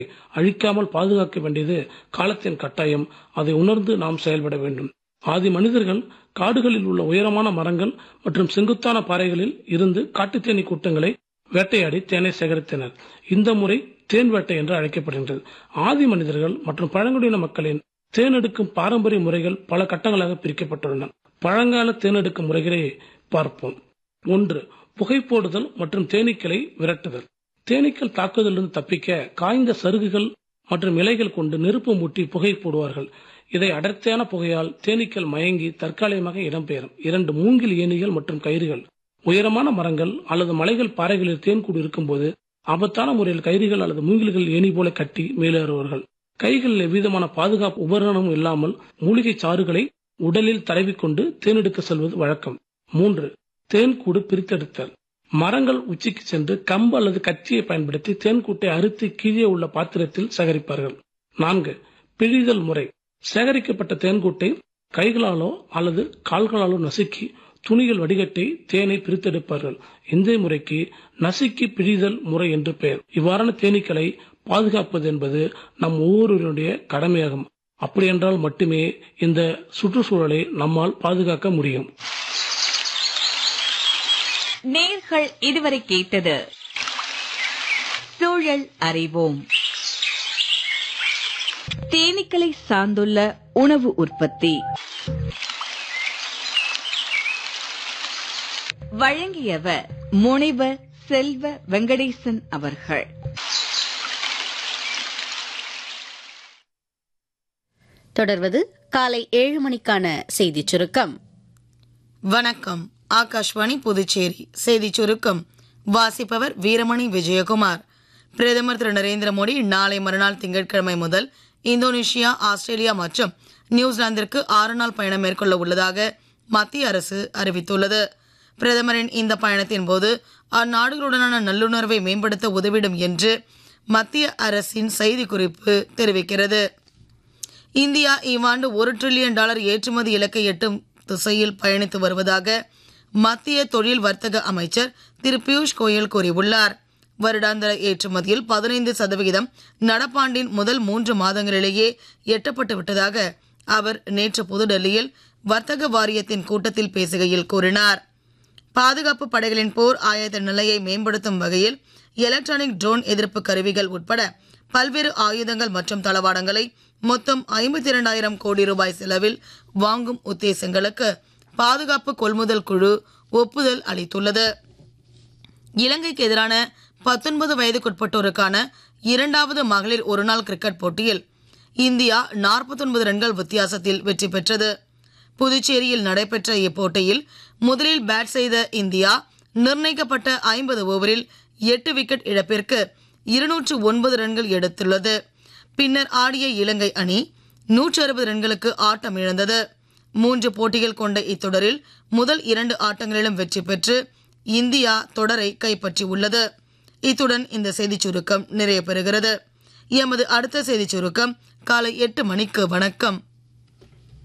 அழிக்காமல் பாதுகாக்க வேண்டியது காலத்தின் கட்டாயம் அதை உணர்ந்து நாம் செயல்பட வேண்டும் ஆதி மனிதர்கள் காடுகளில் உள்ள உயரமான மரங்கள் மற்றும் செங்குத்தான பாறைகளில் இருந்து காட்டுத்தேனீ கூட்டங்களை வேட்டையாடி தேனை சேகரித்தனர் இந்த முறை தேன் வேட்டை என்று அழைக்கப்படுகின்றது ஆதி மனிதர்கள் மற்றும் பழங்குடியின மக்களின் தேனெடுக்கும் பாரம்பரிய முறைகள் பல கட்டங்களாக பிரிக்கப்பட்டுள்ளன பழங்கால தேனெடுக்கும் முறைகளை பார்ப்போம் ஒன்று புகை போடுதல் மற்றும் தேனீக்களை விரட்டுதல் தேனீக்கள் தாக்குதலிருந்து தப்பிக்க காய்ந்த சருகுகள் மற்றும் இலைகள் கொண்டு நெருப்பு மூட்டி புகை போடுவார்கள் இதை அடர்த்தியான புகையால் தேனீக்கள் மயங்கி தற்காலிகமாக இடம்பெயரும் இரண்டு மூங்கில் ஏணிகள் மற்றும் கயிறுகள் உயரமான மரங்கள் அல்லது மலைகள் பாறைகளில் தேன்கூடு இருக்கும்போது ஆபத்தான முறையில் கயிறுகள் அல்லது மூங்கில்கள் ஏணி போல கட்டி மேலேறுவார்கள் கைகளில் எவ்விதமான பாதுகாப்பு உபகரணமும் இல்லாமல் மூலிகை சாறுகளை உடலில் தடவிக்கொண்டு தேனெடுக்க செல்வது வழக்கம் மூன்று தேன்கூடு பிரித்தெடுத்தல் மரங்கள் உச்சிக்கு சென்று கம்பு அல்லது கத்தியை பயன்படுத்தி தேன்கூட்டை அறுத்து கீழே உள்ள பாத்திரத்தில் சேகரிப்பார்கள் நான்கு பிழிதல் முறை சேகரிக்கப்பட்ட தேன்கூட்டை கைகளாலோ அல்லது கால்களாலோ நசுக்கி துணிகள் வடிகட்டி தேனை பிரித்தெடுப்பார்கள் இந்த முறைக்கு நசுக்கி பிழிதல் முறை என்று பெயர் இவ்வாறான தேனீக்களை பாதுகாப்பது என்பது நம் ஒவ்வொருவருடைய கடமையாகும் அப்படியென்றால் மட்டுமே இந்த சுற்றுச்சூழலை நம்மால் பாதுகாக்க முடியும் நேர்கள் இதுவரை கேட்டது சூழல் அறிவோம் தேனீக்களை சார்ந்துள்ள உணவு உற்பத்தி வழங்கியவர் முனைவர் செல்வ வெங்கடேசன் அவர்கள் தொடர்வது காலை ஏழு மணிக்கான செய்திச் சுருக்கம் வணக்கம் ஆகாஷ்வாணி புதுச்சேரி செய்திச் சுருக்கம் வாசிப்பவர் வீரமணி விஜயகுமார் பிரதமர் திரு நரேந்திர மோடி நாளை மறுநாள் திங்கட்கிழமை முதல் இந்தோனேஷியா ஆஸ்திரேலியா மற்றும் நியூசிலாந்திற்கு ஆறு நாள் பயணம் மேற்கொள்ள உள்ளதாக மத்திய அரசு அறிவித்துள்ளது பிரதமரின் இந்த பயணத்தின் போது அந்நாடுகளுடனான நல்லுணர்வை மேம்படுத்த உதவிடும் என்று மத்திய அரசின் செய்திக்குறிப்பு தெரிவிக்கிறது இந்தியா இவ்வாண்டு ஒரு டிரில்லியன் டாலர் ஏற்றுமதி இலக்கை எட்டும் திசையில் பயணித்து வருவதாக மத்திய தொழில் வர்த்தக அமைச்சர் திரு பியூஷ் கோயல் கூறியுள்ளார் வருடாந்திர ஏற்றுமதியில் பதினைந்து சதவிகிதம் நடப்பாண்டின் முதல் மூன்று மாதங்களிலேயே எட்டப்பட்டு விட்டதாக அவர் நேற்று புதுடெல்லியில் வர்த்தக வாரியத்தின் கூட்டத்தில் பேசுகையில் கூறினார் பாதுகாப்பு படைகளின் போர் ஆயத்த நிலையை மேம்படுத்தும் வகையில் எலக்ட்ரானிக் ட்ரோன் எதிர்ப்பு கருவிகள் உட்பட பல்வேறு ஆயுதங்கள் மற்றும் தளவாடங்களை மொத்தம் ஐம்பத்தி இரண்டாயிரம் கோடி ரூபாய் செலவில் வாங்கும் உத்தேசங்களுக்கு பாதுகாப்பு கொள்முதல் குழு ஒப்புதல் அளித்துள்ளது இலங்கைக்கு எதிரான பத்தொன்பது வயதுக்குட்பட்டோருக்கான இரண்டாவது மகளிர் ஒருநாள் கிரிக்கெட் போட்டியில் இந்தியா 49 ரன்கள் வித்தியாசத்தில் வெற்றி பெற்றது புதுச்சேரியில் நடைபெற்ற இப்போட்டியில் முதலில் பேட் செய்த இந்தியா நிர்ணயிக்கப்பட்ட ஐம்பது ஓவரில் எட்டு விக்கெட் இழப்பிற்கு இருநூற்று ஒன்பது ரன்கள் எடுத்துள்ளது பின்னர் ஆடிய இலங்கை அணி நூற்று அறுபது ரன்களுக்கு ஆட்டம் இழந்தது மூன்று போட்டிகள் கொண்ட இத்தொடரில் முதல் இரண்டு ஆட்டங்களிலும் வெற்றி பெற்று இந்தியா தொடரை கைப்பற்றி உள்ளது இத்துடன் இந்த செய்திச் சுருக்கம் நிறைவு பெறுகிறது எமது அடுத்த செய்திச் சுருக்கம் காலை எட்டு மணிக்கு வணக்கம்